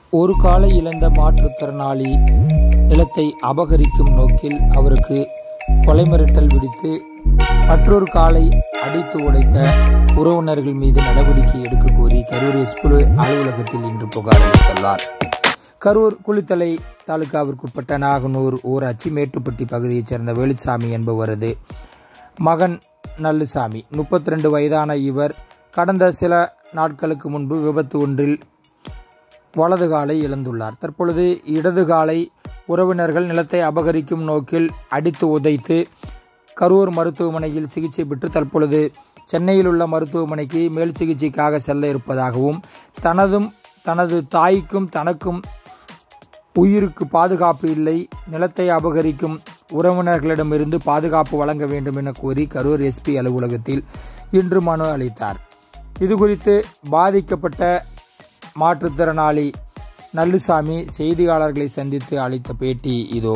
ஒரு காலை இழந்த மாற்றுத்திறனாளி நிலத்தை அபகரிக்கும் நோக்கில் அவருக்கு கொலை மிரட்டல் விடுத்து மற்றொரு காலை அடித்து உடைத்த உறவினர்கள் மீது நடவடிக்கை எடுக்க கோரி கரூர் எஸ்புலு அலுவலகத்தில் இன்று புகார் அளித்துள்ளார் கரூர் குளித்தலை தாலுகாவிற்குட்பட்ட நாகனூர் ஊராட்சி மேட்டுப்பட்டி பகுதியைச் சேர்ந்த வேலுசாமி என்பவரது மகன் நல்லுசாமி முப்பத்தி ரெண்டு வயதான இவர் கடந்த சில நாட்களுக்கு முன்பு விபத்து ஒன்றில் வலது காலை இழந்துள்ளார் தற்பொழுது இடது காலை உறவினர்கள் நிலத்தை அபகரிக்கும் நோக்கில் அடித்து உதைத்து கரூர் மருத்துவமனையில் சிகிச்சை பெற்று தற்பொழுது சென்னையில் உள்ள மருத்துவமனைக்கு மேல் சிகிச்சைக்காக செல்ல இருப்பதாகவும் தனதும் தனது தாய்க்கும் தனக்கும் உயிருக்கு பாதுகாப்பு இல்லை நிலத்தை அபகரிக்கும் உறவினர்களிடமிருந்து பாதுகாப்பு வழங்க வேண்டும் என கோரி கரூர் எஸ்பி அலுவலகத்தில் இன்று மனு அளித்தார் இதுகுறித்து பாதிக்கப்பட்ட மாற்றுத்திறனாளி நல்லுசாமி செய்தியாளர்களை சந்தித்து அளித்த பேட்டி இதோ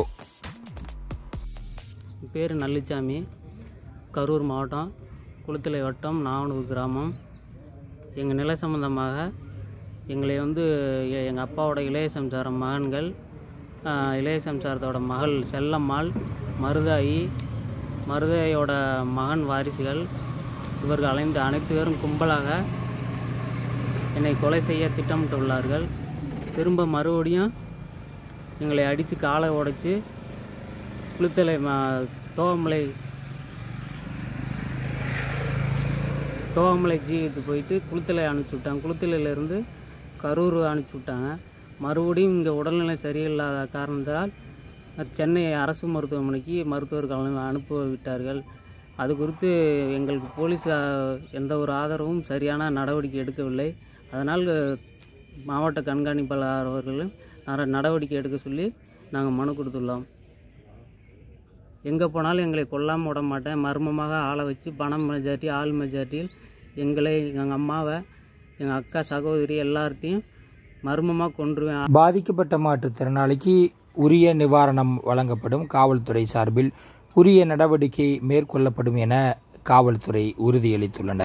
என் பேர் நல்லுச்சாமி கரூர் மாவட்டம் குளத்தலை வட்டம் நாவனூர் கிராமம் எங்கள் நில சம்பந்தமாக எங்களை வந்து எ- எங்கள் அப்பாவோட இளைய சம்சாரம் மகன்கள் ஆஹ், இளைய சம்சாரத்தோட மகள் செல்லம்மாள் மருதாயி மருதாயோட மகன் வாரிசுகள் இவர்கள் அலைந்து அனைத்து பேரும் கும்பலாக என்னை கொலை செய்ய திட்டமிட்டுள்ளார்கள் திரும்ப மறுபடியும் எங்களை அடித்து காலை உடைச்சி குளித்தலை ம தோகமலை தோகமலை ஜிஹெச் போயிட்டு குளித்தலை அனுப்பிச்சி விட்டாங்க குளித்தலையிலேருந்து கரூர் அனுப்பிச்சி விட்டாங்க மறுபடியும் இங்கே உடல்நிலை சரியில்லாத காரணத்தால் சென்னை அரசு மருத்துவமனைக்கு மருத்துவர்கள் அனு- அனுப்ப விட்டார்கள் அது குறித்து எங்களுக்கு போலீஸ் ஆ, எந்த ஒரு ஆதரவும் சரியான நடவடிக்கை எடுக்கவில்லை அதனால் மாவட்ட கண்காணிப்பாளர் அவர்களும் நட- நடவடிக்கை எடுக்க சொல்லி நாங்கள் மனு கொடுத்துள்ளோம் எங்கே போனாலும் எங்களை கொல்லாமல் விட மாட்டேன் மர்மமாக ஆளை வச்சு பணம் மெஜாரிட்டி ஆள் மெஜாரிட்டியில் எங்களை எங்கள் அம்மாவை எங்கள் அக்கா சகோதரி எல்லார்த்தையும் மர்மமாக கொன்றுவேன் பாதிக்கப்பட்ட மாற்றுத்திறனாளிக்கு உரிய நிவாரணம் வழங்கப்படும் காவல்துறை சார்பில் உரிய நடவடிக்கை மேற்கொள்ளப்படும் என காவல்துறை உறுதியளித்துள்ளனர்